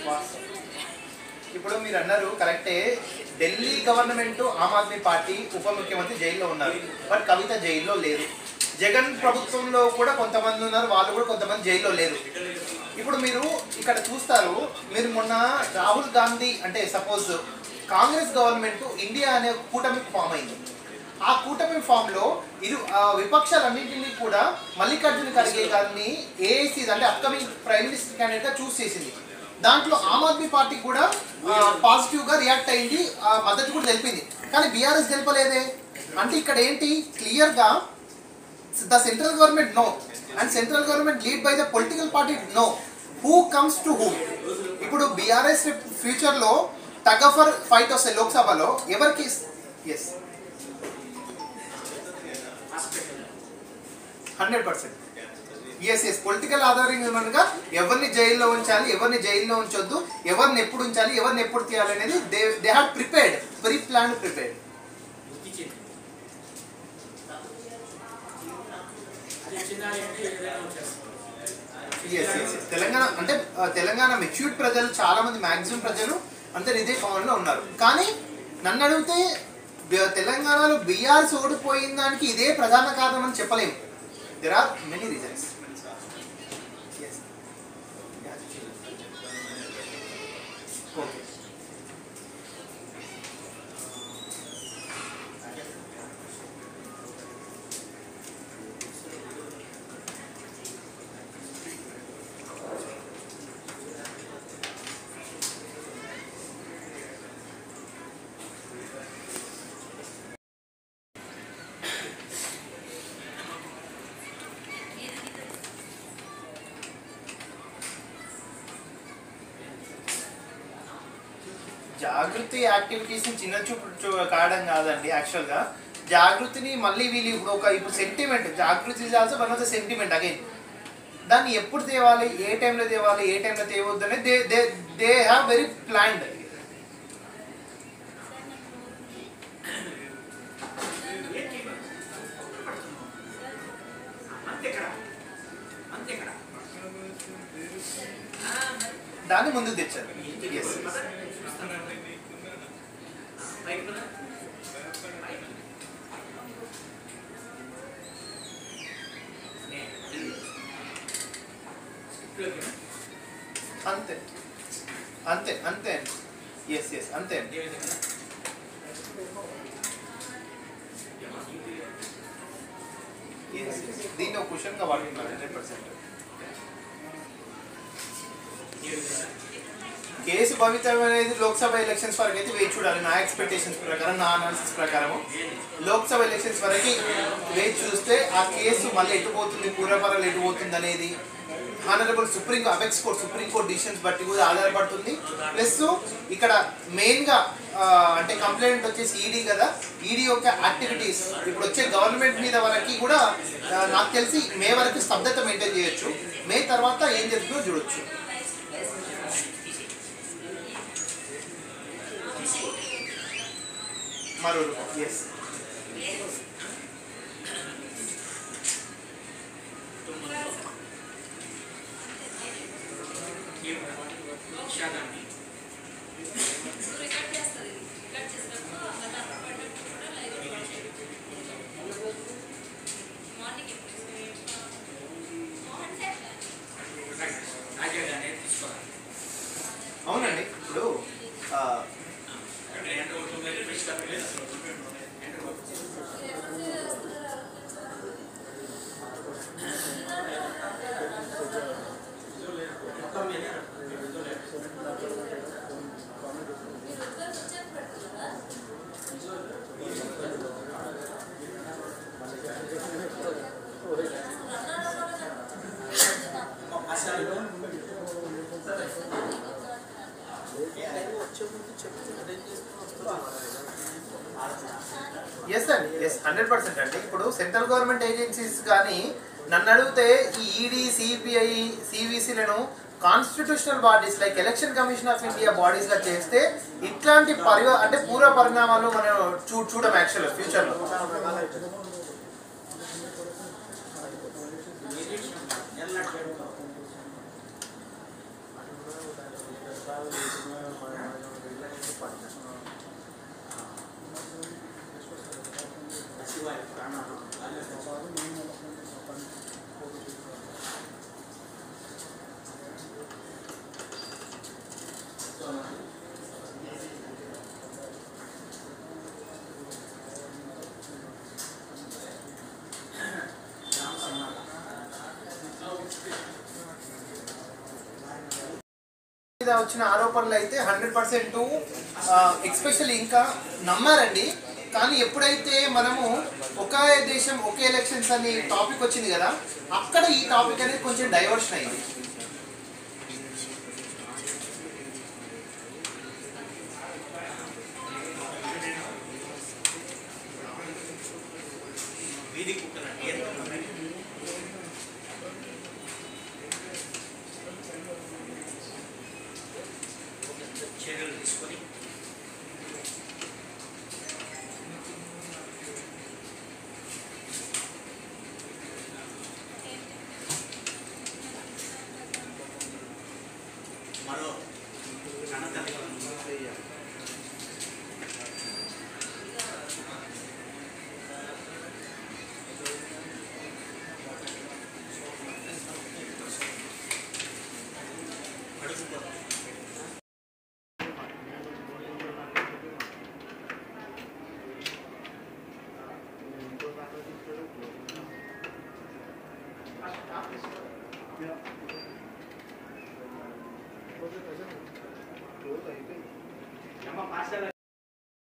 వాస్తవం. ఇప్పుడు మీరు అన్నారు కరెక్టే ఢిల్లీ గవర్నమెంట్ ఆమ్ ఆద్మీ పార్టీ ఉప ముఖ్యమంత్రి జైల్లో ఉన్నారు బట్ కవిత జైల్లో లేరు జగన్ ప్రభుత్వంలో కూడా కొంతమంది ఉన్నారు వాళ్ళు కూడా కొంతమంది జైల్లో లేరు ఇప్పుడు మీరు ఇక్కడ చూస్తారు మీరు మొన్న రాహుల్ గాంధీ అంటే సపోజ్ కాంగ్రెస్ గవర్నమెంట్ ఇండియా అనే కూటమి ఫామ్ అయింది ఆ కూటమి ఫామ్ లో ఇరు ఆ విపక్షాలన్నింటినీ కూడా మల్లికార్జున ఖర్గే గారిని ఏఐసి అంటే అప్కమింగ్ ప్రైమ్ మినిస్టర్ క్యాండిడేట్ గా చూస్ చేసింది దాంట్లో ఆమ్ ఆద్మీ పార్టీ కూడా పాజిటివ్ గా రియాక్ట్ అయింది ఆ మద్దతు కూడా తెలిపింది కానీ బీఆర్ఎస్ గెలపలేదే అంటే ఇక్కడ ఏంటి క్లియర్ గా the central government no and central government led by the political party no who comes to who ఇప్పుడు బీఆర్ఎస్ ఫ్యూచర్ లో టగఫర్ ఫైట్ వస్తే లోక్సభలో ఎవరికి yes hundred percent yes yes political ఆధారంగా కనుక ఎవరిని జైల్లో ఉంచాలి ఎవరిని జైల్లో ఉంచొద్దు ఎవరిని ఎప్పుడు ఉంచాలి ఎవరిని ఎప్పుడు తీయాలి అనేది they they have prepared preplan prepared yes yes Telangana అంటే ఆ, తెలంగాణ మెచ్యూర్డ్ ప్రజలు చాలా మంది మాక్సిమం ప్రజలు అంతే ఇదే పవన్లో ఉన్నారు కానీ నన్ను అడిగితే బి- తెలంగాణలో బీఆర్ఎస్ ఓడిపోయిన దానికి ఇదే ప్రధాన కారణం అని చెప్పలేము there are many reasons okay Jagruti activities ని చిన్న చూపు చూ- కావడం కాదండి యాక్చువల్ గా జాగృతిని మళ్ళీ వీళ్ళు ఇప్పుడు ఒక ఇప్పుడు sentiment Jagruti is also one of the sentiment again దాన్ని ఎప్పుడు తేవాలి ఏ టైంలో తేవాలి ఏ టైంలో తేవద్దు అనేది they they they have very planned దాన్ని ముందుకు తెచ్చారు ఎస్ అంతే అంతే అంతే అండి ఎస్ ఎస్ అంతే అండి Yes, yes. దీన్ని ఒక క్వశ్చన్గా వాడుతున్నారు హండ్రెడ్ పర్సెంట్ కేసు భవితం అనేది లోక్సభ ఎలక్షన్స్ వరకు అయితే వేచి చూడాలి నా ఎక్స్పెక్టేషన్స్ ప్రకారం నా అనాలిసిస్ ప్రకారం లోక్సభ ఎలక్షన్స్ వరకు వేచి చూస్తే ఆ కేసు మళ్ళీ ఎటు పోతుంది పూర్వపరాలు ఎటు పోతుంది అనేది honourable supreme apex court supreme court decisions బట్టి కూడా ఆధారపడుతుంది ప్లస్ ఇక్కడ మెయిన్గా అంటే కంప్లైంట్ వచ్చేసి ఈడీ కదా ఈడీ యొక్క యాక్టివిటీస్ ఇప్పుడు వచ్చే గవర్నమెంట్ మీద వరకు కూడా ఆ, నాకు తెలిసి మే వరకు స్తబ్దత మెయింటైన్ చేయొచ్చు మే తర్వాత ఏం జరుగుతుందో చూడొచ్చు మరో ఎస్ అవునండి ఇప్పుడు ఆ, ఎస్ అండి ఎస్ హండ్రెడ్ పర్సెంట్ అండి ఇప్పుడు సెంట్రల్ గవర్నమెంట్ ఏజెన్సీస్ కానీ నన్ను అడిగితే ఈ ఈడీ సిబిఐ సివిసిలను constitutional bodies like election commission of India bodies గా చేస్తే ఇట్లాంటి పరివ అంటే పూర్వ పరిణామాలు మనం చూ చూడం యాక్చువల్ ఫ్యూచర్ లో మీద వచ్చిన ఆరోపణలు అయితే హండ్రెడ్ పర్సెంట్ ఎక్స్పెషల్లీ ఇంకా నమ్మారండి కానీ ఎప్పుడైతే మనము ఒకే దేశం ఒకే ఎలక్షన్స్ అని టాపిక్ వచ్చింది కదా అక్కడ ఈ టాపిక్ అనేది కొంచెం డైవర్షన్ అయింది వీధి కుక్కలండి ఎంత ఉన్నాయి? చర్యలు తీసుకొని మరో కన్నతల్లి అడుగుతారు అమ్మ పాఠశాల